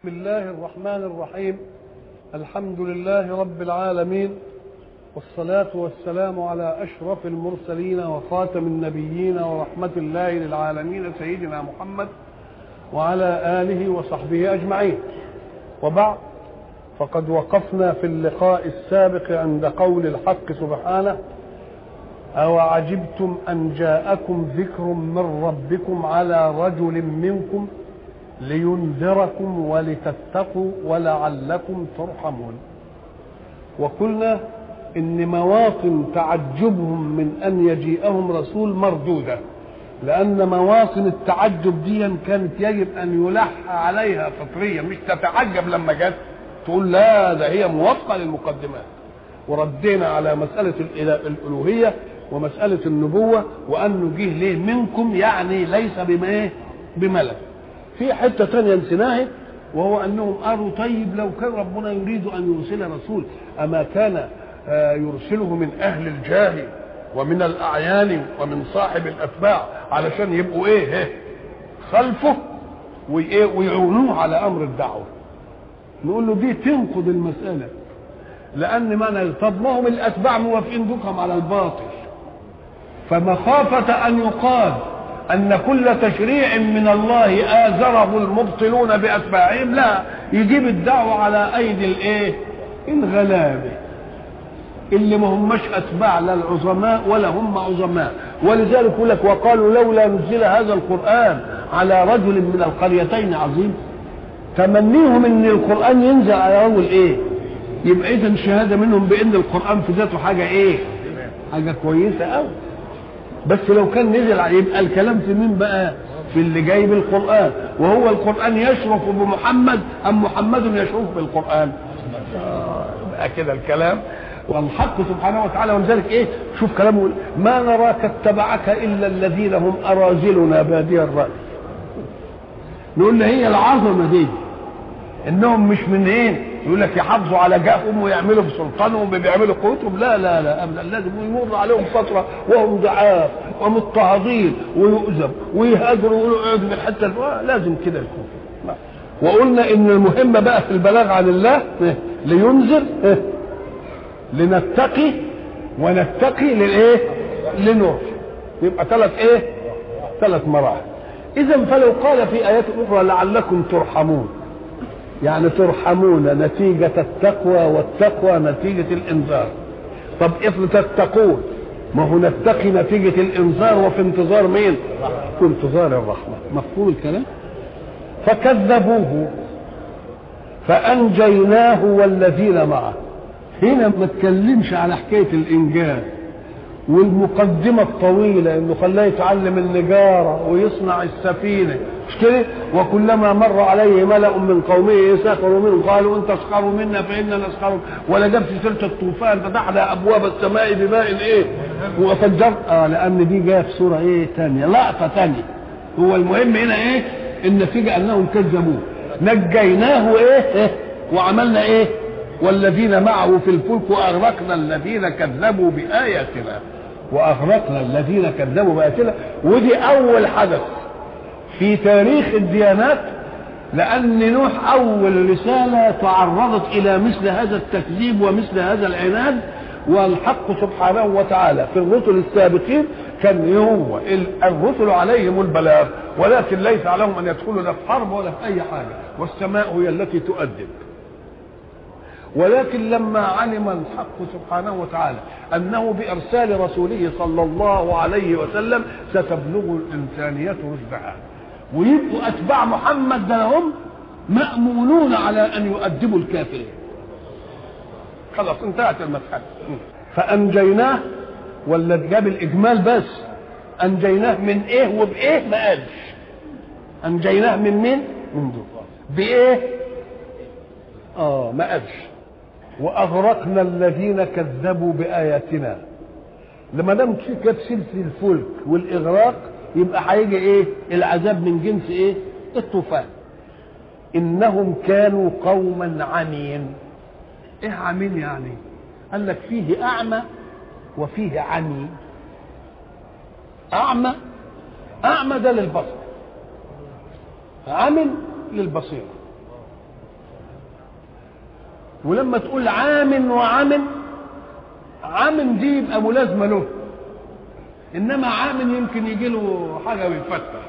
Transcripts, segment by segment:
بسم الله الرحمن الرحيم الحمد لله رب العالمين والصلاة والسلام على أشرف المرسلين وخاتم النبيين ورحمة الله للعالمين سيدنا محمد وعلى آله وصحبه أجمعين وبعد فقد وقفنا في اللقاء السابق عند قول الحق سبحانه أو عجبتم أن جاءكم ذكر من ربكم على رجل منكم لينذركم ولتتقوا ولعلكم ترحمون وقلنا ان مواطن تعجبهم من ان يجيئهم رسول مردوده لان مواطن التعجب دي كانت يجب ان يلح عليها فطريا مش تتعجب لما جت تقول لا ده هي موافقه للمقدمات وردينا على مساله الالوهيه ومساله النبوه وانه جه ليه منكم يعني ليس بما ايه بملك في حته ثانيه نسيناها وهو انهم قالوا طيب لو كان ربنا يريد ان يرسل رسول اما كان يرسله من اهل الجاه ومن الاعيان ومن صاحب الاتباع علشان يبقوا ايه خلفه وايه ويعونوه على امر الدعوه نقول له دي تنقض المساله لان معنى طب ما هم الاتباع موافقين بكم على الباطل فمخافه ان يقال ان كل تشريع من الله آزره المبطلون باتباعهم لا يجيب الدعوه على ايدي الايه الغلابه اللي ما هماش اتباع لا العظماء ولا هم عظماء ولذلك يقول لك وقالوا لولا نزل هذا القران على رجل من القريتين عظيم تمنيهم ان القران ينزل على رجل ايه يبقى اذا شهاده منهم بان القران في ذاته حاجه ايه حاجه كويسه قوي بس لو كان نزل يبقى الكلام في مين بقى في اللي جاي بالقران وهو القران يشرف بمحمد ام محمد يشرف بالقران آه يبقى كده الكلام والحق سبحانه وتعالى ولذلك ايه شوف كلامه ما نراك اتبعك الا الذين هم اراذلنا بادي الراي نقول له هي العظمه دي انهم مش من ايه يقول لك يحافظوا على جاههم ويعملوا في سلطانهم وبيعملوا قوتهم لا لا لا ابدا لازم يمر عليهم فتره وهم ضعاف ومضطهدين ويؤذب ويهاجروا ويقولوا اقعدوا في الحته لازم كده يكون وقلنا ان المهمه بقى في البلاغ عن الله لينذر لنتقي ونتقي للايه لنور يبقى ثلاث ايه ثلاث مراحل اذا فلو قال في ايات اخرى لعلكم ترحمون يعني ترحمون نتيجة التقوى والتقوى نتيجة الإنذار طب افرض تتقون ما هو نتقي نتيجة الإنذار وفي انتظار مين؟ في انتظار الرحمة مفهوم الكلام؟ فكذبوه فأنجيناه والذين معه هنا ما تكلمش على حكاية الإنجاز والمقدمة الطويلة انه خلاه يتعلم النجارة ويصنع السفينة مش كده وكلما مر عليه ملأ من قومه سخروا منه قالوا ان تسخروا منا فإنا نسخر ولا جاب في سيرة الطوفان فتحنا ابواب السماء بماء ايه وفجر اه لان دي جايه في سورة ايه ثانية لقطة ثانية هو المهم هنا ايه النتيجة انهم كذبوه نجيناه ايه, إيه؟ وعملنا ايه والذين معه في الفلك واغرقنا الذين كذبوا باياتنا واغرقنا الذين كذبوا باياتنا ودي اول حدث في تاريخ الديانات لان نوح اول رساله تعرضت الى مثل هذا التكذيب ومثل هذا العناد والحق سبحانه وتعالى في الرسل السابقين كان هو الرسل عليهم البلاغ ولكن ليس عليهم ان يدخلوا لا في حرب ولا في اي حاجه والسماء هي التي تؤدب ولكن لما علم الحق سبحانه وتعالى انه بارسال رسوله صلى الله عليه وسلم ستبلغ الانسانيه رشدها ويبقوا اتباع محمد ده هم مامونون على ان يؤدبوا الكافرين خلاص انتهت المساله فانجيناه ولا جاب الاجمال بس انجيناه من ايه وبايه ما قالش انجيناه من مين من دول بايه اه ما قالش واغرقنا الذين كذبوا باياتنا لما دام جت سلسله الفلك والاغراق يبقى هيجي ايه العذاب من جنس ايه الطوفان انهم كانوا قوما عمين ايه عمين يعني قال لك فيه اعمى وفيه عمي اعمى اعمى ده للبصر عمل للبصيره ولما تقول عام وعام عام دي يبقى ملازمه له انما عام يمكن يجي له حاجه ويتفتح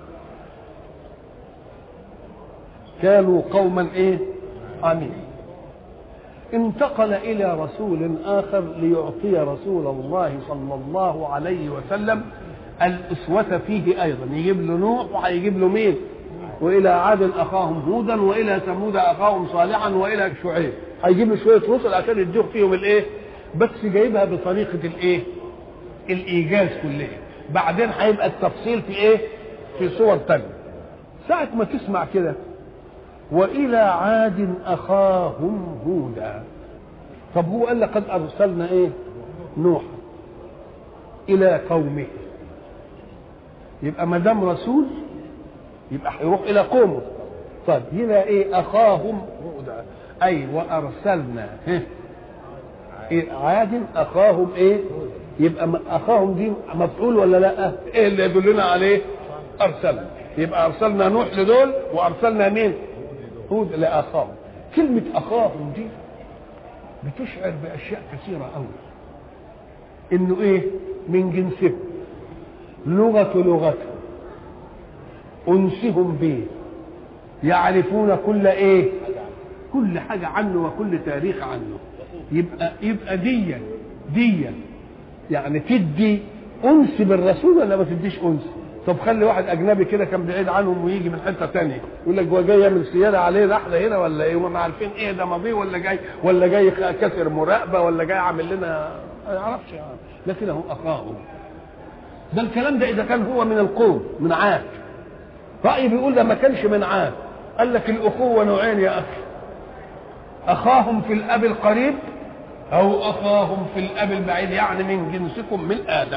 كانوا قوما ايه عمين انتقل الى رسول اخر ليعطي رسول الله صلى الله عليه وسلم الاسوه فيه ايضا يجيب له نوح وهيجيب له مين والى عاد اخاهم هودا والى ثمود اخاهم صالحا والى شعيب هيجيب له شويه رسل عشان يديهم فيهم الايه بس جايبها بطريقه الايه الايجاز كلها بعدين هيبقى التفصيل في ايه في صور تانية ساعة ما تسمع كده وإلى عاد أخاهم هودا طب هو قال لقد أرسلنا إيه نوحا إلى قومه يبقى ما دام رسول يبقى هيروح إلى قومه طيب هنا إيه أخاهم هودا أي وأرسلنا إيه عاد أخاهم إيه يبقى اخاهم دي مفعول ولا لا ايه اللي يدلنا عليه ارسلنا يبقى ارسلنا نوح لدول وارسلنا مين هود لاخاهم كلمه اخاهم دي بتشعر باشياء كثيره قوي انه ايه من جنسهم لغه لغتهم انسهم به يعرفون كل ايه كل حاجه عنه وكل تاريخ عنه يبقى يبقى ديا ديا يعني تدي انس بالرسول ولا ما تديش انس طب خلي واحد اجنبي كده كان بعيد عنهم ويجي من حته تانية يقول لك هو جاي يعمل سياده علينا احنا هنا ولا ايه وما عارفين ايه ده ماضي ولا جاي ولا جاي كسر مراقبه ولا جاي عامل لنا ما يعرفش يعني لكن هو اخاهم ده الكلام ده اذا كان هو من القوم من عاد رايي بيقول ده ما كانش من عاد قال لك الاخوه نوعين يا اخي اخاهم في الاب القريب أو أخاهم في الأب البعيد يعني من جنسكم من آدم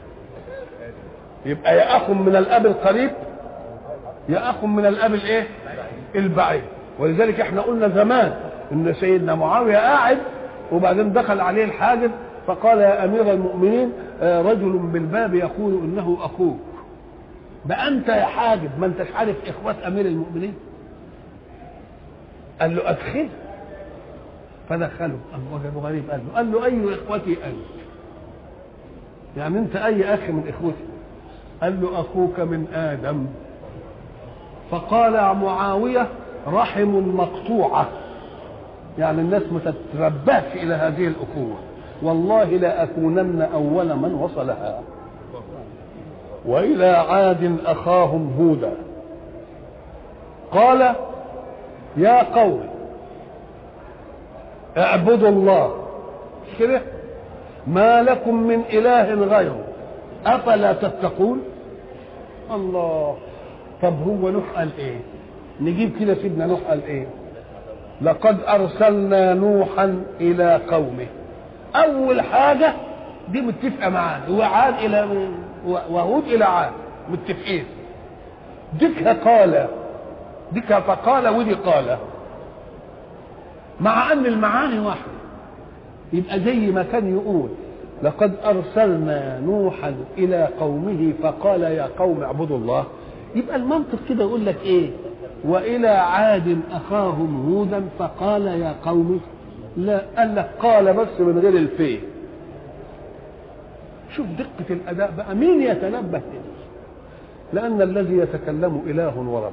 يبقى يا أخ من الأب القريب يا أخ من الأب الإيه؟ البعيد ولذلك احنا قلنا زمان ان سيدنا معاويه قاعد وبعدين دخل عليه الحاجب فقال يا امير المؤمنين رجل بالباب يقول انه اخوك ده انت يا حاجب ما انتش عارف اخوات امير المؤمنين قال له ادخله فدخله وجده غريب قال له قال له اي اخوتي انت يعني انت اي اخ من اخوتي قال له اخوك من ادم فقال معاويه رحم مقطوعه يعني الناس ما تترباش الى هذه الاخوه والله لاكونن اول من وصلها والى عاد اخاهم هودا قال يا قوم اعبدوا الله كده ما لكم من اله غيره افلا تتقون الله طب هو نوح قال ايه نجيب كده سيدنا نوح قال ايه لقد ارسلنا نوحا الى قومه اول حاجه دي متفقه معاه وعاد الى وهود الى عاد متفقين ديكها قال ديكها فقال ودي قال مع ان المعاني واحده يبقى زي ما كان يقول لقد ارسلنا نوحا الى قومه فقال يا قوم اعبدوا الله يبقى المنطق كده يقول لك ايه والى عاد اخاهم هودا فقال يا قوم لا قال لك قال بس من غير الفيه شوف دقة الأداء بقى مين يتنبه إليه لأن الذي يتكلم إله ورب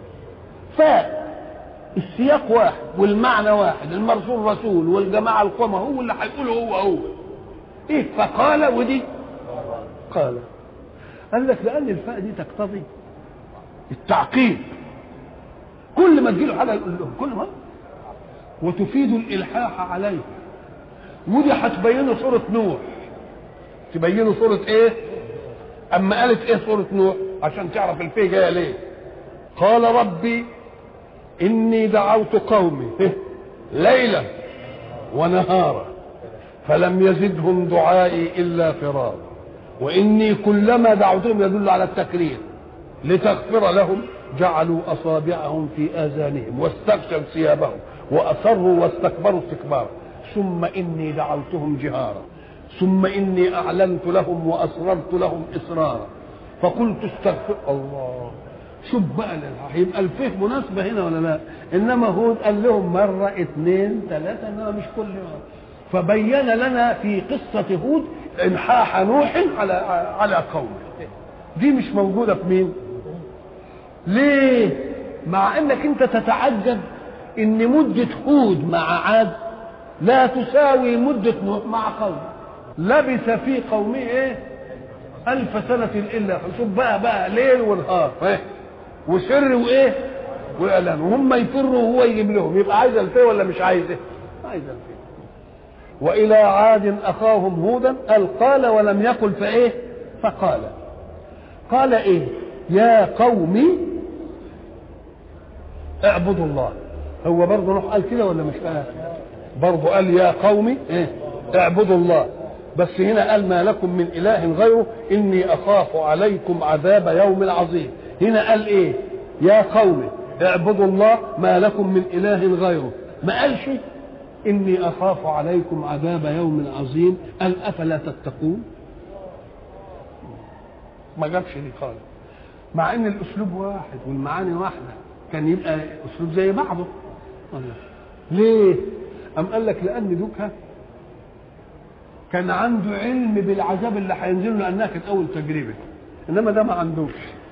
فالسياق واحد والمعنى واحد المرسول رسول والجماعة القمة هو اللي هيقوله هو هو إيه فقال ودي قال قال لك لأن الفاء دي تقتضي التعقيب كل ما تجيله حاجة يقول لهم كل ما وتفيد الإلحاح عليه ودي هتبينه صورة نوح تبينه صورة ايه اما قالت ايه صورة نوح عشان تعرف الفيه جاية ليه قال ربي اني دعوت قومي ليلا ونهارا فلم يزدهم دعائي الا فرارا واني كلما دعوتهم يدل على التكرير لتغفر لهم جعلوا اصابعهم في اذانهم واستغشوا ثيابهم واصروا واستكبروا استكبارا ثم اني دعوتهم جهارا ثم اني اعلنت لهم واسررت لهم اسرارا فقلت استغفر الله شوف بقى يبقى الفيه مناسبه هنا ولا لا انما هود قال لهم مره اثنين ثلاثه انما مش كل يوم فبين لنا في قصه هود انحاح نوح على على قومه دي مش موجوده في مين ليه مع انك انت تتعجب ان مده هود مع عاد لا تساوي مده نوح مع قومه لبث في قومه ايه ألف سنة إلا شوف بقى بقى ليل ونهار إيه؟ وسر وإيه وإعلان وهم يفروا وهو يجيب لهم يبقى عايز الفيه ولا مش عايزه؟ عايز الفيه وإلى عاد أخاهم هودا قال قال ولم يقل فإيه؟ فقال قال إيه؟ يا قوم اعبدوا الله هو برضه نوح قال كده ولا مش قال؟ برضه قال يا قوم إيه؟ اعبدوا الله بس هنا قال ما لكم من اله غيره اني اخاف عليكم عذاب يوم عظيم هنا قال ايه يا قوم اعبدوا الله ما لكم من اله غيره ما قالش اني اخاف عليكم عذاب يوم عظيم قال افلا تتقون ما جابش دي خالص مع ان الاسلوب واحد والمعاني واحده كان يبقى اسلوب زي بعضه ليه ام قال لك لان دوكها كان عنده علم بالعذاب اللي هينزل له لانها كانت اول تجربه انما ده ما عندوش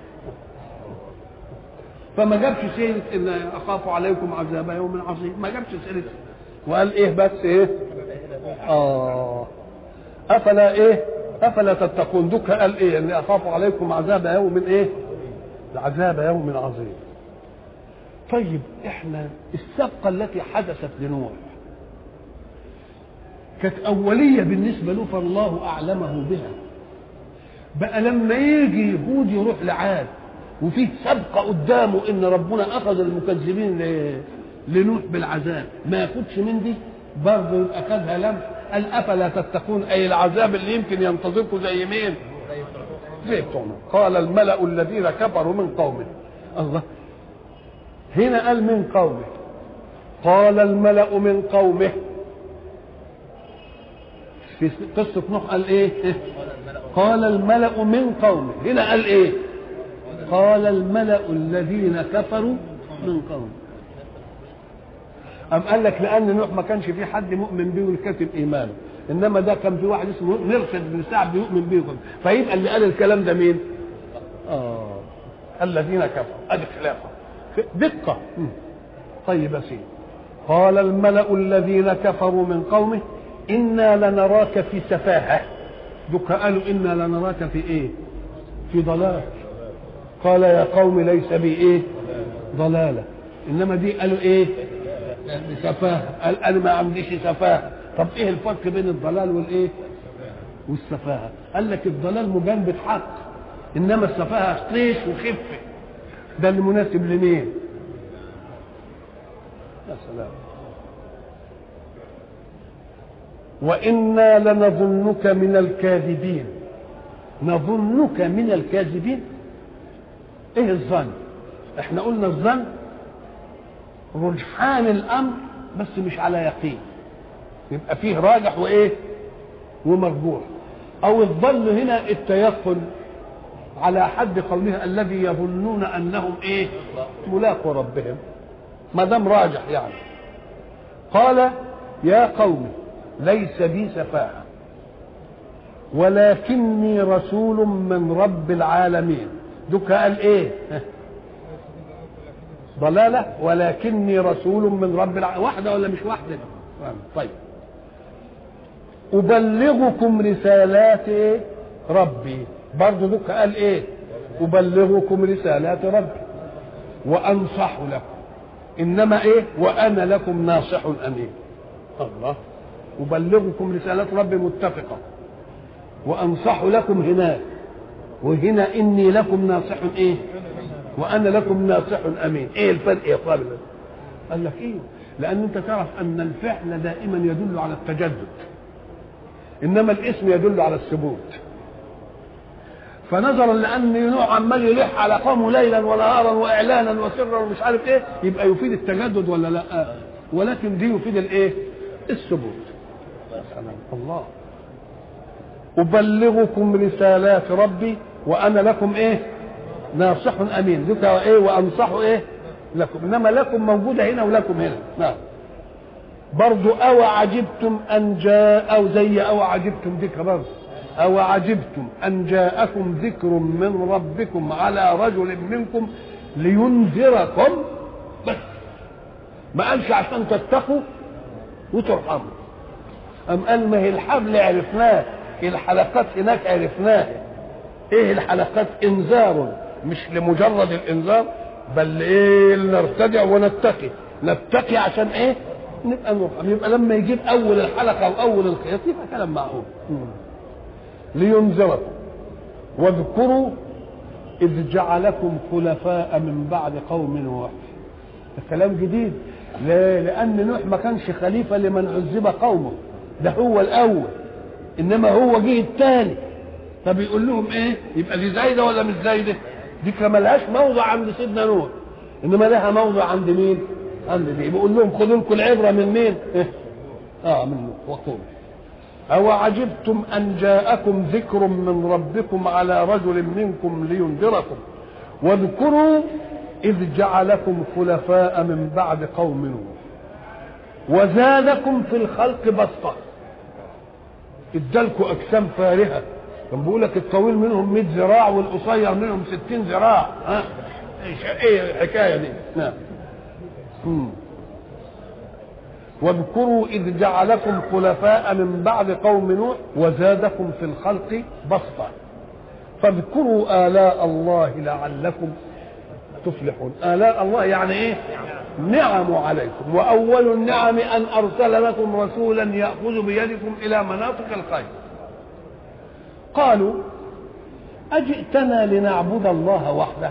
فما جابش سيره ان اخاف عليكم عذاب يوم عظيم ما جابش سيره وقال ايه بس ايه اه افلا ايه افلا تتقون دوك قال ايه اني اخاف عليكم عذاب يوم ايه عذاب يوم عظيم طيب احنا السبقه التي حدثت لنوح كانت أولية بالنسبة له فالله أعلمه بها بقى لما يجي يهود يروح لعاد وفيه سبقة قدامه إن ربنا أخذ المكذبين لنوح بالعذاب ما ياخدش من دي برضه يبقى خدها لم قال أفلا تتقون أي العذاب اللي يمكن ينتظركم زي مين؟ زي بتوع قال الملأ الذين كفروا من قومه الله هنا قال من قومه قال الملأ من قومه في قصة نوح قال ايه قال الملأ من قومه هنا قال ايه قال الملأ الذين كفروا من قومه أم قال لك لأن نوح ما كانش في حد مؤمن به والكاتب إيمانه إنما ده كان في واحد اسمه مرشد بن سعد بيؤمن به فيبقى اللي قال الكلام ده مين؟ آه الذين كفروا أدي خلافه دقة طيب يا سيدي قال الملأ الذين كفروا من قومه إنا لنراك في سفاهة دوك قالوا إنا لنراك في إيه في ضلال قال يا قوم ليس بي إيه ضلالة إنما دي قالوا إيه سفاهة قال أنا ما عنديش سفاهة طب إيه الفرق بين الضلال والإيه والسفاهة قال لك الضلال مجانبة حق إنما السفاهة طيش وخفة ده اللي مناسب لمين يا سلام وإنا لنظنك من الكاذبين نظنك من الكاذبين ايه الظن احنا قلنا الظن رجحان الامر بس مش على يقين يبقى فيه راجح وايه ومرجوح او الظن هنا التيقن على حد قولها الذي يظنون انهم ايه ملاقوا ربهم ما دام راجح يعني قال يا قوم ليس بي سفاهه ولكني رسول من رب العالمين دوك قال ايه ضلاله ولكني رسول من رب العالمين واحده ولا مش واحده طيب ابلغكم رسالات إيه؟ ربي برضه دوك قال ايه ابلغكم رسالات ربي وانصح لكم انما ايه وانا لكم ناصح امين الله أبلغكم رسالات ربي متفقة وأنصح لكم هناك وهنا إني لكم ناصح إيه وأنا لكم ناصح أمين إيه الفرق يا طالب قال لك إيه لأن أنت تعرف أن الفعل دائما يدل على التجدد إنما الاسم يدل على الثبوت فنظرا لان نوح عمال يلح على قومه ليلا ونهارا واعلانا وسرا ومش عارف ايه يبقى يفيد التجدد ولا لا ولكن دي يفيد الايه الثبوت سلام الله أبلغكم رسالات ربي وأنا لكم إيه ناصح امين ذكر ايه وانصح ايه لكم انما لكم موجوده هنا ولكم هنا نعم برضو او عجبتم ان جاء او زي او عجبتم ذكر برضو او عجبتم ان جاءكم ذكر من ربكم على رجل منكم لينذركم بس ما قالش عشان تتقوا وترحموا أم قال ما هي الحبل عرفناه الحلقات هناك عرفناها ايه الحلقات انذار مش لمجرد الانذار بل ايه نرتدع ونتقي نتقي عشان ايه نبقى نرحم يبقى لما يجيب اول الحلقه او اول الخيط يبقى كلام معقول لينذركم واذكروا اذ جعلكم خلفاء من بعد قوم نوح ده كلام جديد ليه؟ لان نوح ما كانش خليفه لمن عذب قومه ده هو الاول انما هو جه الثاني فبيقول لهم ايه يبقى دي زايده ولا مش زايده دي كان ملهاش موضع عند سيدنا نوح انما لها موضع عند مين عند دي بيقول لهم خذوا لكم العبره من مين إيه؟ اه من نوح وقول أو عجبتم أن جاءكم ذكر من ربكم على رجل منكم لينذركم واذكروا إذ جعلكم خلفاء من بعد قوم نوح وزادكم في الخلق بسطة ادالكم أجسام فارهة كان بيقول لك الطويل منهم 100 ذراع والقصير منهم 60 ذراع ها ايه الحكايه دي نعم مم. واذكروا إذ جعلكم خلفاء من بعد قوم نوح وزادكم في الخلق بسطة فاذكروا آلاء الله لعلكم تفلحون آلاء الله يعني إيه نعم عليكم وأول النعم أن أرسل لكم رسولا يأخذ بيدكم إلى مناطق الخير قالوا أجئتنا لنعبد الله وحده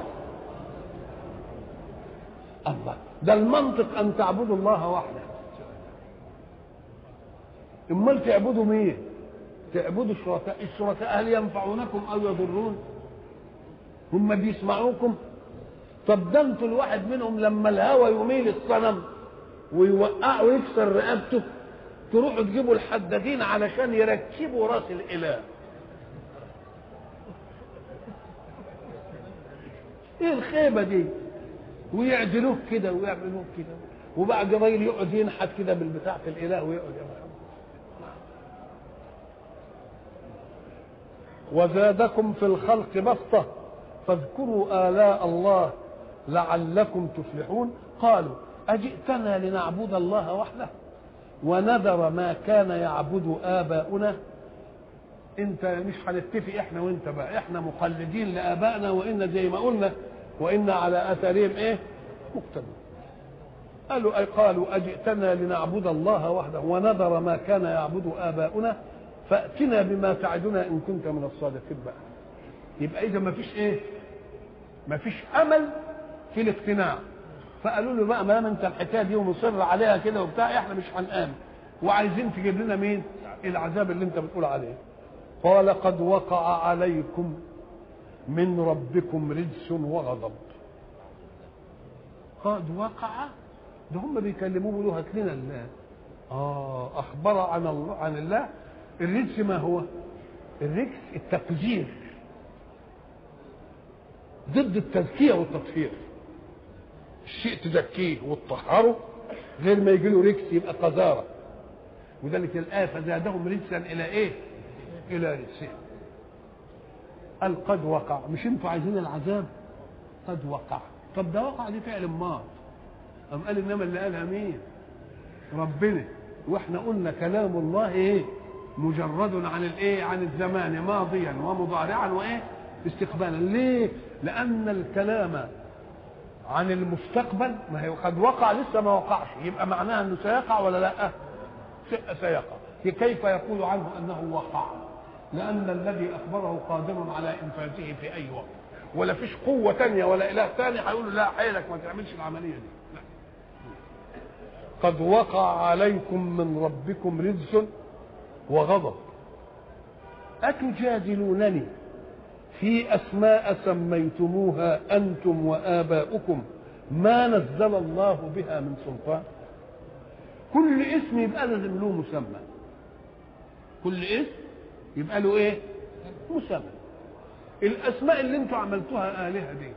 الله ده المنطق أن تعبدوا الله وحده امال تعبدوا مين تعبدوا الشركاء الشركاء هل ينفعونكم او يضرون هم بيسمعوكم طب ده انتوا الواحد منهم لما الهوى يميل الصنم ويوقع ويكسر رقبته تروحوا تجيبوا الحدادين علشان يركبوا راس الاله ايه الخيبه دي ويعدلوه كده ويعملوه كده وبعد راجل يقعد ينحت كده بالبتاع في الاله ويقعد يعمل وزادكم في الخلق بسطة فاذكروا آلاء الله لعلكم تفلحون قالوا أجئتنا لنعبد الله وحده ونذر ما كان يعبد آباؤنا انت مش هنتفق احنا وانت بقى احنا مقلدين لآبائنا وإن زي ما قلنا وإن على آثارهم ايه مقتدون قالوا أي قالوا أجئتنا لنعبد الله وحده ونذر ما كان يعبد آباؤنا فاتنا بما تعدنا ان كنت من الصادقين بقى يبقى اذا ما فيش ايه ما فيش امل في الاقتناع فقالوا له بقى ما دام انت الحكايه دي ومصر عليها كده وبتاع احنا مش هنآمن وعايزين تجيب لنا مين العذاب اللي انت بتقول عليه قال قد وقع عليكم من ربكم رجس وغضب قد وقع ده هم بيكلموه بيقولوا هات لنا الله اه اخبر عن الله عن الله الرجس ما هو الرجس التقذير ضد التزكية والتطهير الشيء تزكيه وتطهره غير ما يجي له رجس يبقى قذارة وذلك الآية فزادهم رجسا إلى إيه؟ إلى رجسهم قال قد وقع مش انتوا عايزين العذاب قد وقع طب ده وقع دي فعل ماض أم قال إنما اللي قالها مين؟ ربنا واحنا قلنا كلام الله ايه؟ مجرد عن الايه عن الزمان ماضيا ومضارعا وايه استقبالا ليه لان الكلام عن المستقبل ما هي قد وقع لسه ما وقعش يبقى معناها انه سيقع ولا لا سيقع كيف يقول عنه انه وقع لان الذي اخبره قادر على انفاذه في اي وقت ولا فيش قوه تانية ولا اله تاني هيقول له لا حيلك ما تعملش العمليه دي لا. قد وقع عليكم من ربكم رجس وغضب أتجادلونني في أسماء سميتموها أنتم وآباؤكم ما نزل الله بها من سلطان كل اسم يبقى لازم له مسمى كل اسم يبقى له ايه مسمى الاسماء اللي انتوا عملتوها الهه دي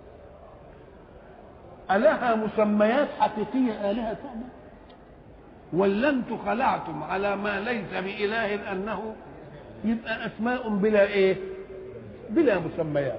ألها مسميات حقيقية آلهة ثانية ولا انتم خلعتم على ما ليس بإله أنه يبقى أسماء بلا إيه بلا مسميات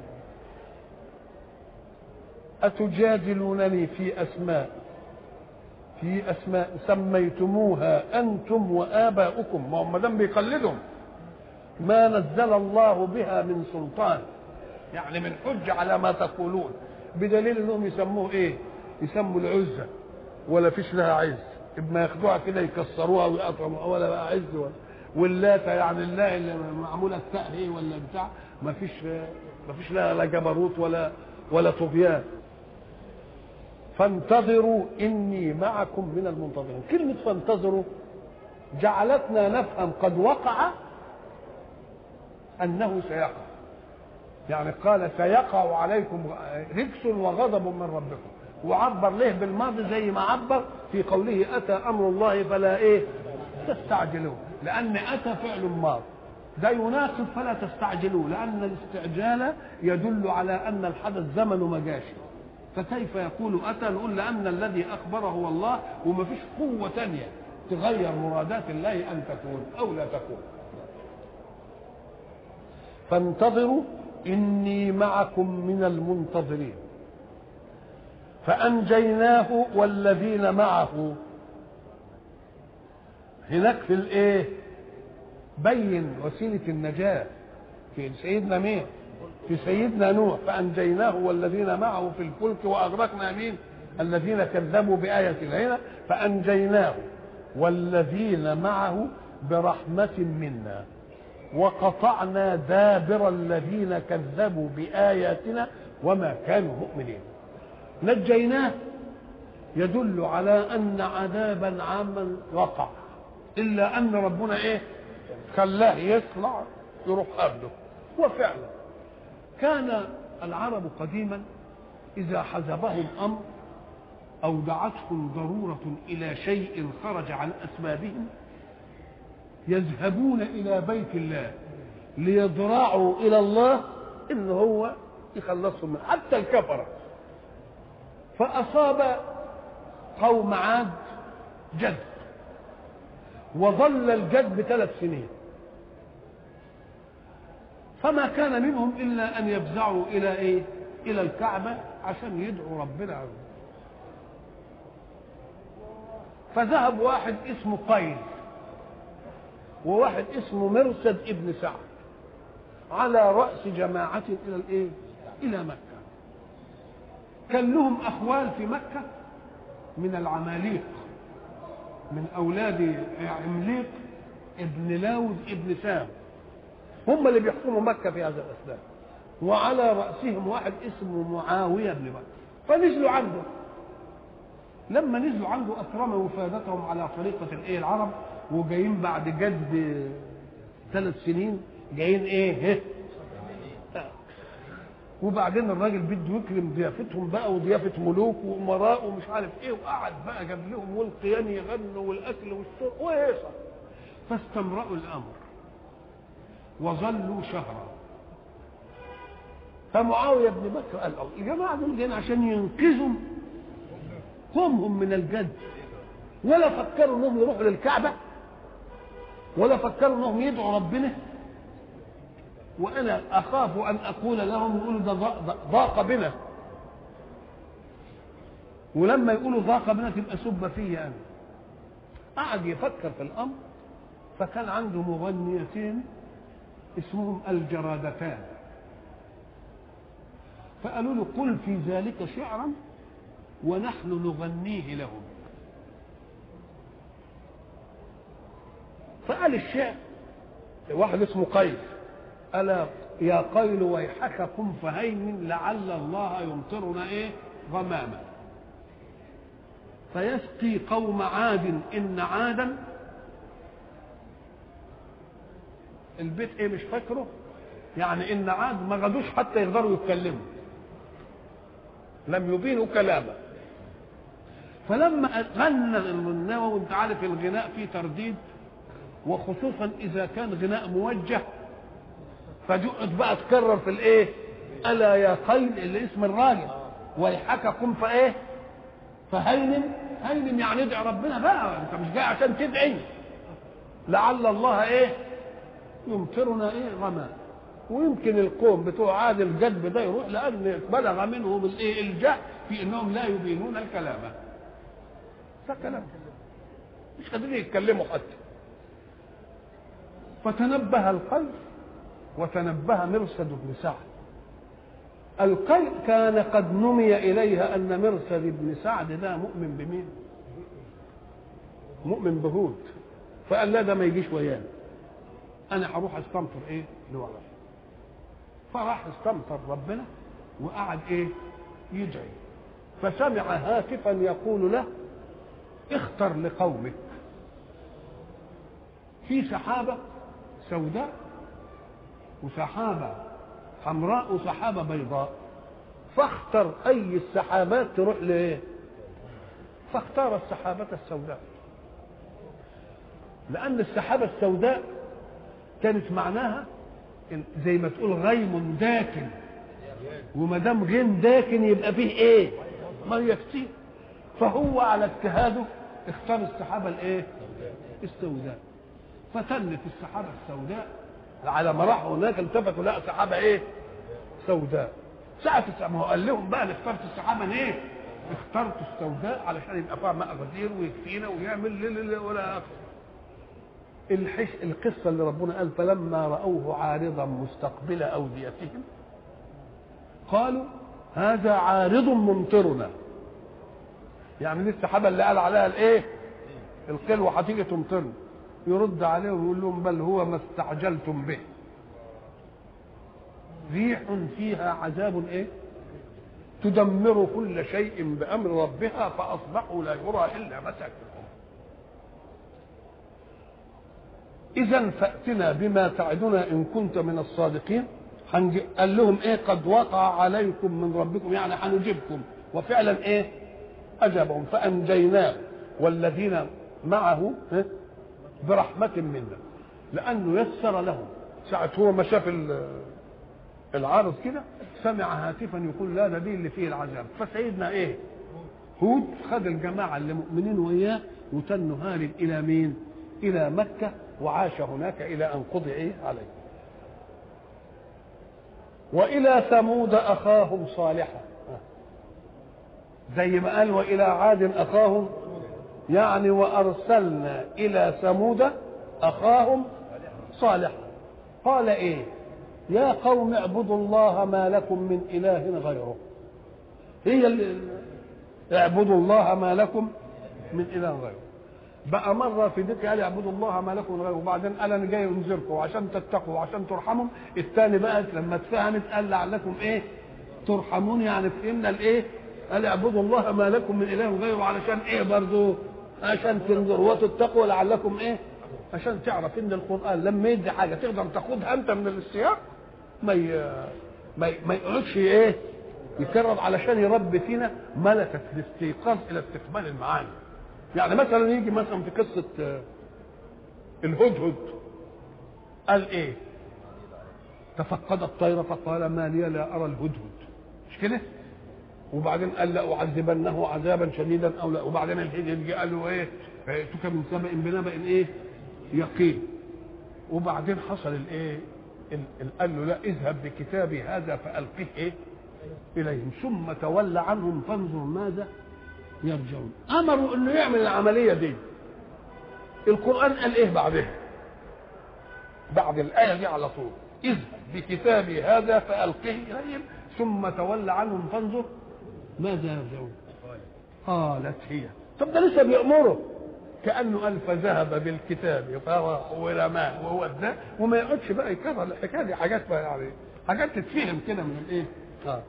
أتجادلونني في أسماء في أسماء سميتموها أنتم وآباؤكم ما هم دام بيقلدهم ما نزل الله بها من سلطان يعني من حجة على ما تقولون بدليل انهم يسموه ايه يسموا العزة ولا فيش لها عز اما ياخدوها كده يكسروها ويقطعوا ولا بقى عز ولا واللاتة يعني الله اللي معموله التاء ايه ولا بتاع ما فيش ما فيش لها لا جبروت ولا ولا طغيان فانتظروا اني معكم من المنتظرين كلمه فانتظروا جعلتنا نفهم قد وقع انه سيقع يعني قال سيقع عليكم رجس وغضب من ربكم وعبر له بالماضي زي ما عبر في قوله اتى امر الله فلا ايه تستعجلوه لان اتى فعل ماض ده يناسب فلا تستعجلوه لان الاستعجال يدل على ان الحدث زمنه ما جاش فكيف يقول اتى نقول لان الذي اخبره هو الله وما فيش قوه تانية تغير مرادات الله ان تكون او لا تكون فانتظروا إني معكم من المنتظرين فأنجيناه والذين معه هناك في الإيه بين وسيلة النجاة في سيدنا مين في سيدنا نوح فأنجيناه والذين معه في الفلك وأغرقنا مين الذين كذبوا بآياتنا هنا فأنجيناه والذين معه برحمة منا وقطعنا دابر الذين كذبوا بآياتنا وما كانوا مؤمنين نجيناه يدل على أن عذابا عاما وقع إلا أن ربنا إيه خلاه يطلع يروح قبله وفعلا كان العرب قديما إذا حزبهم أمر أو دعتهم ضرورة إلى شيء خرج عن أسبابهم يذهبون الى بيت الله ليضرعوا الى الله ان هو يخلصهم من حتى الكفره فاصاب قوم عاد جد وظل الجد ثلاث سنين فما كان منهم الا ان يفزعوا الى ايه الى الكعبه عشان يدعوا ربنا عز فذهب واحد اسمه قيل وواحد اسمه مرسد ابن سعد على رأس جماعة إلى الإيه؟ إلى مكة كان لهم أخوال في مكة من العماليق من أولاد عمليق ابن لاود ابن سام هم اللي بيحكموا مكة في هذا الأسباب وعلى رأسهم واحد اسمه معاوية بن بكر فنزلوا عنده لما نزلوا عنده أكرم وفادتهم على طريقة الإيه العرب وجايين بعد جد ثلاث سنين جايين ايه وبعدين الراجل بده يكرم ضيافتهم بقى وضيافه ملوك وامراء ومش عارف ايه وقعد بقى جاب لهم والقيان يغنوا والاكل والشرب وهيصه فاستمرأوا الامر وظلوا شهرا فمعاويه بن بكر قال الجماعه دول جايين عشان ينقذوا قومهم من الجد ولا فكروا انهم يروحوا للكعبه ولا فكروا انهم يدعوا ربنا وانا اخاف ان اقول لهم يقولوا ده ضاق بنا ولما يقولوا ضاق بنا تبقى سب فيا انا قعد يفكر في الامر فكان عنده مغنيتين اسمهم الجرادتان فقالوا له قل في ذلك شعرا ونحن نغنيه لهم فقال الشعر واحد اسمه قيس ألا يا قيل ويحك قم فهيمن لعل الله يمطرنا ايه غماما فيسقي قوم عاد إن عادا البيت ايه مش فاكره يعني ان عاد ما غدوش حتى يقدروا يتكلموا لم يبينوا كلاما فلما غنى الغناوه وانت عارف الغناء فيه ترديد وخصوصا اذا كان غناء موجه فجقت بقى تكرر في الايه الا يا قيل اللي اسم الراجل ويحك قم فايه فهينم هينم يعني ادعي ربنا بقى انت مش جاي عشان تدعي لعل الله ايه يمطرنا ايه غمام ويمكن القوم بتوع عاد الجدب ده يروح لان بلغ منهم الايه الجهل في انهم لا يبينون الكلام ده كلام مش قادرين يتكلموا حتى فتنبه القيس وتنبه مرسد بن سعد القيء كان قد نمي إليها أن مرسد بن سعد ده مؤمن بمين مؤمن بهود فقال لا ده ما يجيش ويانا أنا هروح استمطر إيه لوحدي فراح استمطر ربنا وقعد إيه يدعي فسمع هاتفا يقول له اختر لقومك في سحابة سوداء وسحابة حمراء وسحابة بيضاء فاختر أي السحابات تروح لإيه فاختار السحابة السوداء لأن السحابة السوداء كانت معناها زي ما تقول غيم داكن وما دام غيم داكن يبقى فيه ايه؟ ميه كتير فهو على اجتهاده اختار السحابه الايه؟ السوداء فتنت السحابه السوداء على ما راحوا هناك التفتوا لقى سحابه ايه؟ سوداء ساعة ما هو قال لهم بقى انا اخترت السحابه ليه؟ اخترت السوداء علشان يبقى فيها ماء غزير ويكفينا ويعمل ولا اكثر الحش القصه اللي ربنا قال فلما راوه عارضا مستقبل اوديتهم قالوا هذا عارض ممطرنا يعني دي السحابه اللي قال عليها الايه القلوه هتيجي تمطرنا يرد عليهم ويقول لهم بل هو ما استعجلتم به ريح فيها عذاب ايه تدمر كل شيء بامر ربها فاصبحوا لا يرى الا مساكنهم اذا فاتنا بما تعدنا ان كنت من الصادقين قال لهم ايه قد وقع عليكم من ربكم يعني هنجيبكم وفعلا ايه اجابهم فانجيناه والذين معه إيه؟ برحمة منا لأنه يسر لهم ساعة هو ما شاف العارض كده سمع هاتفا يقول لا ده دي اللي فيه العذاب فسيدنا ايه هود خد الجماعة اللي مؤمنين وياه وتنوا هارب إلى مين إلى مكة وعاش هناك إلى أن قضي إيه عليه وإلى ثمود أخاهم صالحا زي ما قال وإلى عاد أخاهم يعني وأرسلنا إلى ثمود أخاهم صالحا قال إيه يا قوم اعبدوا الله ما لكم من إله غيره هي اللي اعبدوا الله ما لكم من إله غيره بقى مرة في ذكر قال اعبدوا الله ما لكم من غيره وبعدين قال أنا جاي أنذركم وعشان تتقوا وعشان ترحموا الثاني بقى لما اتفهمت قال لعلكم إيه ترحمون يعني فهمنا الإيه قال اعبدوا الله ما لكم من إله غيره علشان إيه برضه عشان تنظروا وتتقوا لعلكم إيه عشان تعرف ان القران لما يدي حاجه تقدر تاخدها انت من السياق ما ي... ما, ي... ما يقعدش ايه يكرر علشان يربي فينا ملكه الاستيقاظ الى استقبال المعاني يعني مثلا يجي مثلا في قصه الهدهد قال ايه تفقد الطير فقال ما لي لا ارى الهدهد مش كده وبعدين قال لاعذبنه عذابا شديدا او لا وبعدين الهدهد قال له ايه ائتك من سبأ بنبأ ايه يقين وبعدين حصل الايه قال له لا اذهب بكتابي هذا فالقه ايه اليهم ثم تولى عنهم فانظر ماذا يرجعون امروا انه يعمل العمليه دي القران قال ايه بعدها بعد الايه دي على طول اذهب بكتابي هذا فالقه اليهم ثم تولى عنهم فانظر ماذا يرجعون قالت هي طب ده لسه بيأمره كانه قال فذهب بالكتاب فراح ورماه وهو ده وما يقعدش بقى يكرر الحكايه دي حاجات بقى يعني حاجات تتفهم كده من الايه؟ اه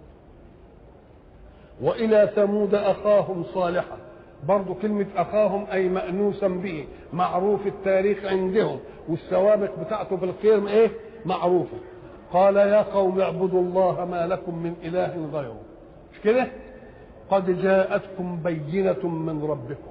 والى ثمود اخاهم صالحا برضو كلمة أخاهم أي مأنوسا به معروف التاريخ عندهم والسوابق بتاعته في الخير إيه معروفة قال يا قوم اعبدوا الله ما لكم من إله غيره مش كده قد جاءتكم بينة من ربكم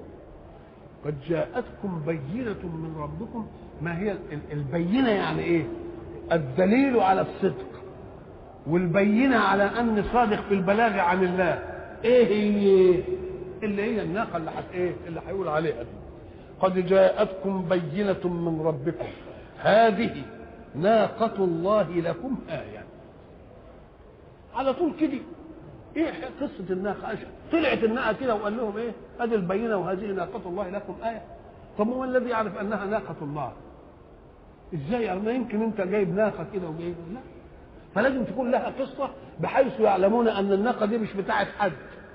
قد جاءتكم بينة من ربكم ما هي البينة يعني ايه الدليل على الصدق والبينة على أن صادق في البلاغ عن الله إيه هي اللي هي الناقة اللي حت إيه اللي هيقول عليها دي قد جاءتكم بينة من ربكم هذه ناقة الله لكم آية على طول كده ايه قصة الناقة طلعت الناقة كده وقال لهم ايه هذه البينة وهذه ناقة الله لكم آية طب هو الذي يعرف انها ناقة الله ازاي ما يمكن انت جايب ناقة كده وجايب لا فلازم تكون لها قصة بحيث يعلمون ان الناقة دي مش بتاعت حد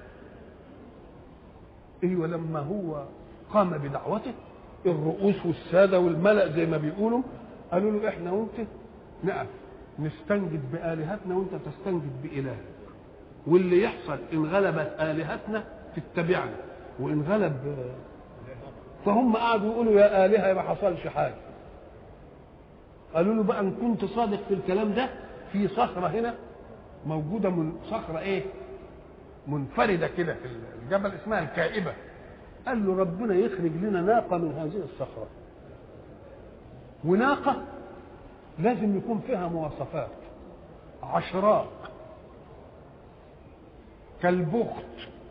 ايوه لما هو قام بدعوته الرؤوس والساده والملا زي ما بيقولوا قالوا له احنا وانت نقف نستنجد بالهتنا وانت تستنجد بالهك واللي يحصل ان غلبت الهتنا تتبعنا وان غلب فهم قعدوا يقولوا يا الهه ما حصلش حاجه قالوا له بقى ان كنت صادق في الكلام ده في صخره هنا موجوده من صخره ايه منفرده كده في الجبل اسمها الكائبه قال له ربنا يخرج لنا ناقه من هذه الصخره وناقه لازم يكون فيها مواصفات عشراء كالبخت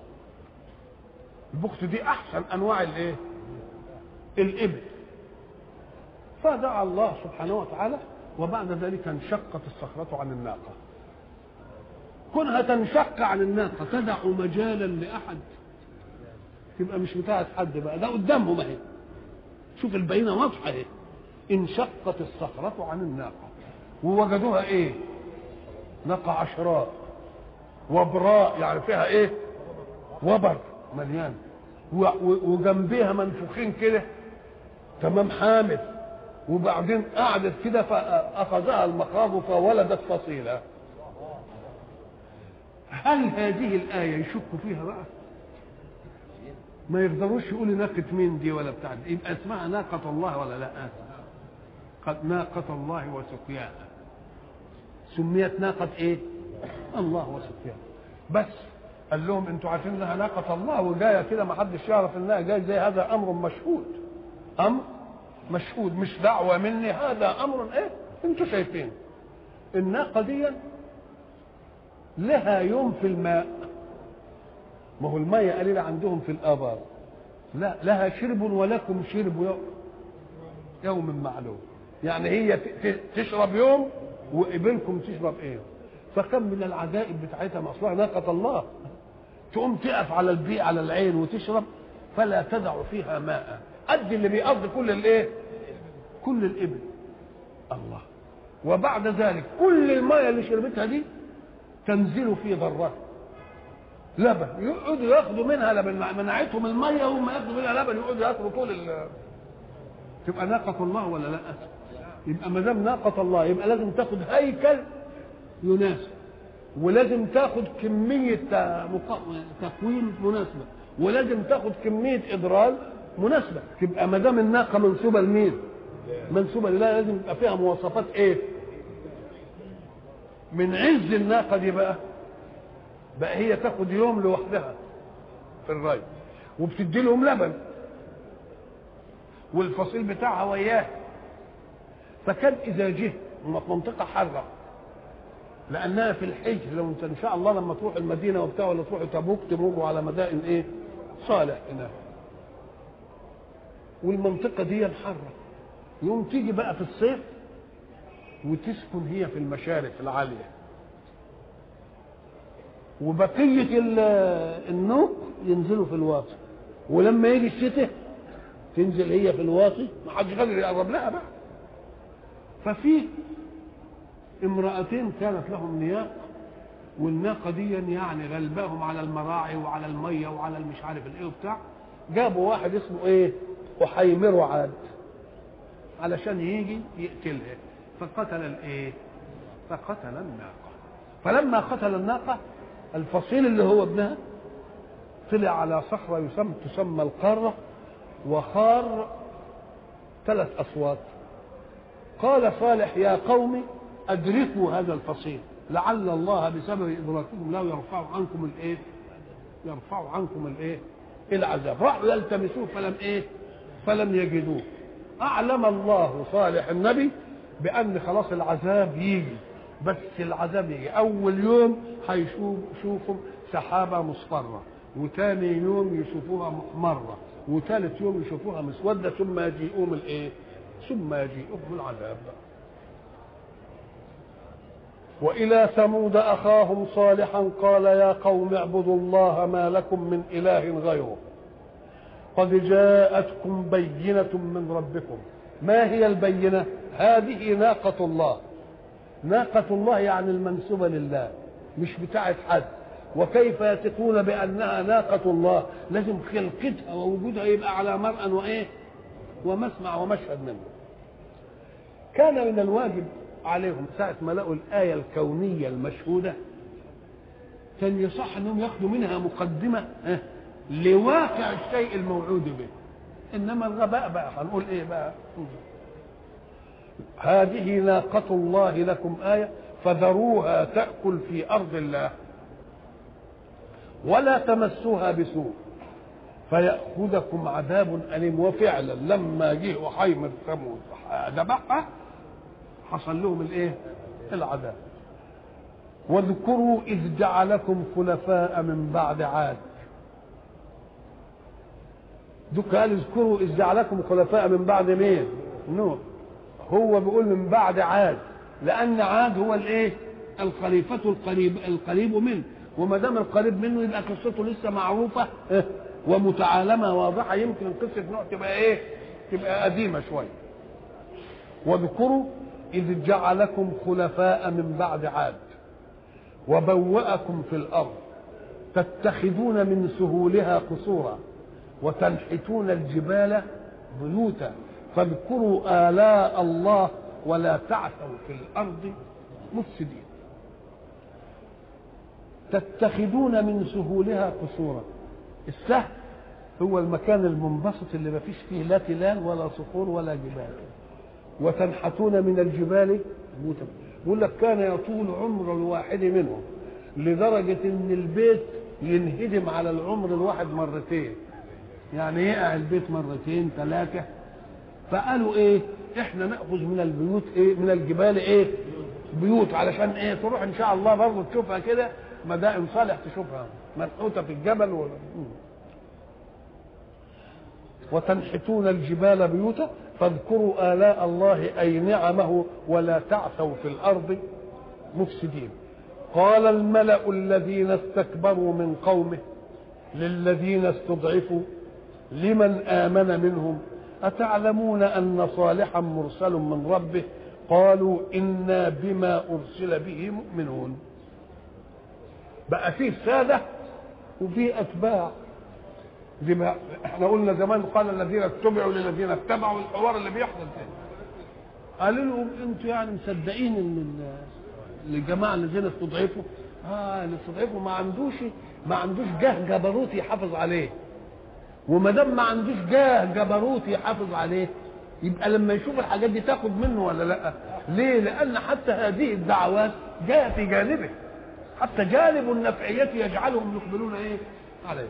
البخت دي احسن انواع الايه الابل فدعا الله سبحانه وتعالى وبعد ذلك انشقت الصخرة عن الناقة كونها تنشق عن الناقة تدع مجالا لأحد تبقى مش بتاعت حد بقى ده قدامهم اهي شوف البينة واضحة اهي انشقت الصخرة عن الناقة ووجدوها ايه ناقة عشراء وبراء يعني فيها ايه وبر مليان وجنبيها منفوخين كده تمام حامل وبعدين قعدت كده فاخذها المخاض فولدت فصيله هل هذه الايه يشكوا فيها بقى ما يقدروش يقولوا ناقة مين دي ولا بتاع دي يبقى اسمها ناقة الله ولا لا قد ناقة الله وسقياها سميت ناقة ايه الله وسقياها بس قال لهم انتوا عارفين انها ناقة الله وجاية كده ما حدش يعرف انها جاية زي هذا امر مشهود امر مشهود مش دعوة مني هذا امر ايه انتوا شايفين الناقة دي لها يوم في الماء ما هو المية قليلة عندهم في الآبار لا لها شرب ولكم شرب يوم, يوم معلوم يعني هي تشرب يوم وقبلكم تشرب ايه فكم من العجائب بتاعتها مصلحة ناقة الله تقوم تقف على البيئة على العين وتشرب فلا تدع فيها ماء قد اللي بيقضي كل الايه كل الابل الله وبعد ذلك كل المية اللي شربتها دي تنزل في ضرها لبن يقعدوا ياخدوا منها لبن منعتهم الميه وهم ياخدوا منها لبن يقعدوا ياكلوا طول ال تبقى ناقة الله ولا لا؟ يبقى ما دام ناقة الله يبقى لازم تاخد هيكل يناسب ولازم تاخد كمية تكوين مناسبة ولازم تاخد كمية إدرار مناسبة تبقى ما دام الناقة منسوبة لمين؟ منسوبة لله لازم يبقى فيها مواصفات إيه؟ من عز الناقة دي بقى بقى هي تاخد يوم لوحدها في الري وبتدي لهم لبن والفصيل بتاعها وياه فكان اذا جه منطقه حاره لانها في الحج لو انت ان شاء الله لما تروح المدينه وبتاع ولا تروحوا تبوك تمروا على مدائن ايه صالح هناك والمنطقه دي حاره يوم تيجي بقى في الصيف وتسكن هي في المشارف العاليه وبقيه النوق ينزلوا في الواطي ولما يجي الشتاء تنزل هي في الواطي ما حدش قادر يقرب لها بقى ففي امرأتين كانت لهم نياق والناقة دي يعني غلباهم على المراعي وعلى المية وعلى المش عارف الايه وبتاع جابوا واحد اسمه ايه وحيمر عاد علشان يجي يقتلها فقتل الايه فقتل الناقة فلما قتل الناقة الفصيل اللي هو ابنها طلع على صخرة يسمى تسمى القارة وخار ثلاث أصوات قال صالح يا قوم أدركوا هذا الفصيل لعل الله بسبب إدراككم له يرفع عنكم الإيه؟ يرفع عنكم الإيه؟ العذاب راحوا يلتمسوه فلم إيه؟ فلم يجدوه أعلم الله صالح النبي بان خلاص العذاب يجي بس العذاب يجي اول يوم هيشوفوا سحابه مصفره وتاني يوم يشوفوها محمره وثالث يوم يشوفوها مسوده ثم يجيئهم الايه ثم يجيئهم العذاب والى ثمود اخاهم صالحا قال يا قوم اعبدوا الله ما لكم من اله غيره قد جاءتكم بينه من ربكم ما هي البينه هذه ناقه الله ناقه الله يعني المنسوبه لله مش بتاعه حد وكيف يثقون بانها ناقه الله لازم خلقتها ووجودها يبقى على مرأى وايه ومسمع ومشهد منه كان من الواجب عليهم ساعة ما لقوا الآية الكونية المشهودة كان يصح أنهم ياخدوا منها مقدمة لواقع الشيء الموعود به إنما الغباء بقى هنقول إيه بقى هذه ناقة الله لكم آية فذروها تأكل في أرض الله ولا تمسوها بسوء فيأخذكم عذاب أليم وفعلا لما جه وحيمر ثمود ذبحها حصل لهم الايه العذاب واذكروا اذ جعلكم خلفاء من بعد عاد دوك قال اذكروا اذ جعلكم خلفاء من بعد مين نوح هو بيقول من بعد عاد لان عاد هو الايه الخليفة القريب القريب منه وما دام القريب منه يبقى قصته لسه معروفة ومتعالمة واضحة يمكن قصة نوح تبقى ايه تبقى قديمة شوية واذكروا إذ جعلكم خلفاء من بعد عاد وبوأكم في الأرض تتخذون من سهولها قصورا وتنحتون الجبال بيوتا فاذكروا آلاء الله ولا تعثوا في الأرض مفسدين تتخذون من سهولها قصورا السهل هو المكان المنبسط اللي ما فيش فيه لا تلال ولا صخور ولا جبال وتنحتون من الجبال بيوتا يقول لك كان يطول عمر الواحد منهم لدرجة ان البيت ينهدم على العمر الواحد مرتين يعني يقع البيت مرتين ثلاثة فقالوا ايه احنا نأخذ من البيوت ايه من الجبال ايه بيوت علشان ايه تروح ان شاء الله برضه تشوفها كده مدائن صالح تشوفها منحوتة في الجبل و... وتنحتون الجبال بيوتا فاذكروا آلاء الله أي نعمه ولا تعثوا في الأرض مفسدين قال الملأ الذين استكبروا من قومه للذين استضعفوا لمن آمن منهم أتعلمون أن صالحا مرسل من ربه قالوا إنا بما أرسل به مؤمنون بقى فيه سادة وفيه أتباع دي ما احنا قلنا زمان قال الذين اتبعوا للذين اتبعوا الحوار اللي بيحصل ده قالوا لهم انتوا يعني مصدقين ان الجماعه الذين استضعفوا اه اللي استضعفوا ما عندوش ما عندوش جاه جبروت يحافظ عليه وما دام ما عندوش جاه جبروت يحافظ عليه يبقى لما يشوف الحاجات دي تاخد منه ولا لا ليه لان حتى هذه الدعوات جاء في جانبه حتى جانب النفعية يجعلهم يقبلون ايه عليه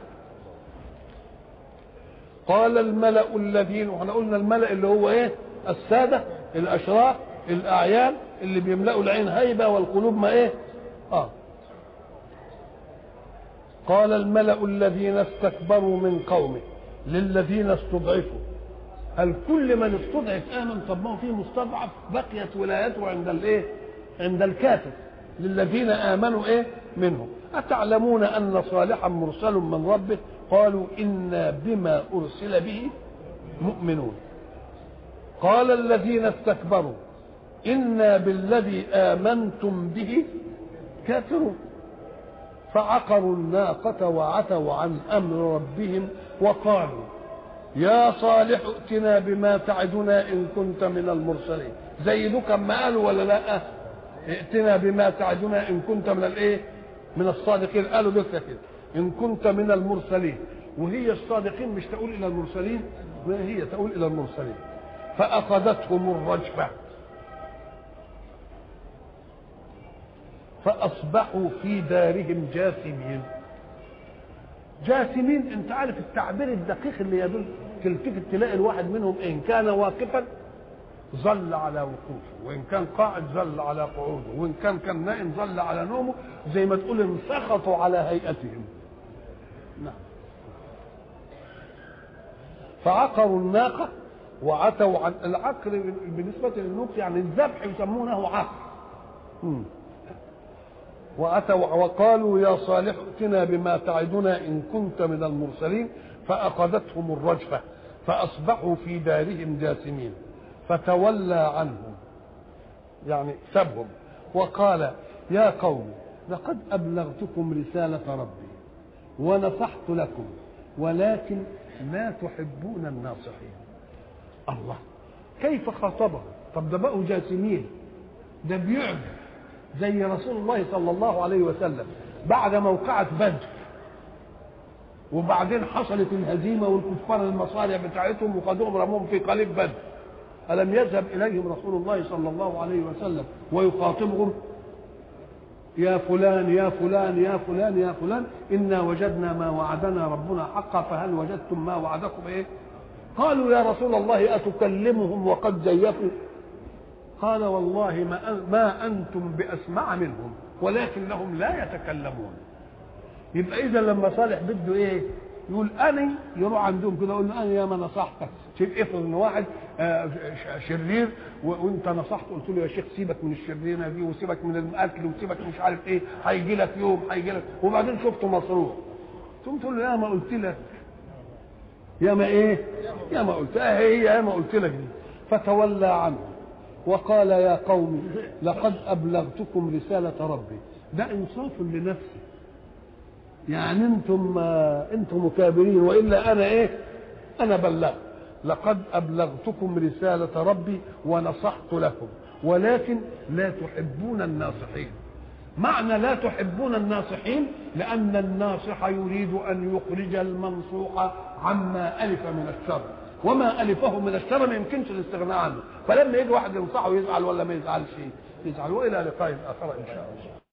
قال الملأ الذين واحنا قلنا الملأ اللي هو ايه السادة الاشراف الاعيان اللي بيملأوا العين هيبة والقلوب ما ايه اه قال الملأ الذين استكبروا من قومه للذين استضعفوا هل كل من استضعف امن طب ما هو فيه مستضعف بقيت ولايته عند الايه عند الكافر للذين امنوا ايه منهم اتعلمون ان صالحا مرسل من ربه قالوا انا بما ارسل به مؤمنون قال الذين استكبروا انا بالذي امنتم به كافرون فعقروا الناقة وعتوا عن أمر ربهم وقالوا يا صالح ائتنا بما تعدنا إن كنت من المرسلين زي دول كما قالوا ولا لا ائتنا بما تعدنا إن كنت من الإيه من الصادقين قالوا دول كده إن كنت من المرسلين وهي الصادقين مش تقول إلى المرسلين ما هي تقول إلى المرسلين فأخذتهم الرجفة فأصبحوا في دارهم جاثمين جاثمين انت عارف التعبير الدقيق اللي يدل تلتفت تلاقي الواحد منهم ان كان واقفا ظل على وقوفه وان كان قاعد ظل على قعوده وان كان كان نائم ظل على نومه زي ما تقول انسخطوا على هيئتهم نعم فعقروا الناقة وعتوا عن العقر بالنسبة للنوق يعني الذبح يسمونه عقر مم. وأتوا وقالوا يا صالح ائتنا بما تعدنا إن كنت من المرسلين فأخذتهم الرجفة فأصبحوا في دارهم جاثمين فتولى عنهم يعني سبهم وقال يا قوم لقد أبلغتكم رسالة ربي ونصحت لكم ولكن لا تحبون الناصحين الله كيف خاطبهم طب ده بقوا جاثمين ده بيعجب زي رسول الله صلى الله عليه وسلم بعد موقعة بدر وبعدين حصلت الهزيمة والكفار المصارع بتاعتهم وخدوهم رموهم في قليب بدر ألم يذهب إليهم رسول الله صلى الله عليه وسلم ويخاطبهم يا فلان يا فلان يا فلان يا فلان إنا وجدنا ما وعدنا ربنا حقا فهل وجدتم ما وعدكم إيه قالوا يا رسول الله أتكلمهم وقد زيفوا قال والله ما, ما أنتم بأسمع منهم ولكنهم لا يتكلمون يبقى إذا لما صالح بده إيه يقول أنا يروح عندهم كده يقول أنا يا ما نصحتك شوف افرض إن واحد شرير وأنت نصحته قلت له يا شيخ سيبك من الشريرة دي وسيبك من القتل وسيبك مش عارف إيه هيجي لك يوم هيجي لك وبعدين شفته مصروف ثم تقول له يا ما قلت لك يا ما إيه يا ما قلت اه هي يا ما قلت لك دي فتولى عنه وقال يا قوم لقد أبلغتكم رسالة ربي ده إنصاف لنفسه يعني أنتم أنتم مكابرين وإلا أنا إيه أنا بلغت لقد أبلغتكم رسالة ربي ونصحت لكم ولكن لا تحبون الناصحين معنى لا تحبون الناصحين لأن الناصح يريد أن يخرج المنصوح عما ألف من الشر وما ألفه من الشر ما يمكنش الاستغناء عنه فلما يجي واحد ينصحه يزعل ولا ما يزعلش يزعل وإلى لقاء آخر إن شاء الله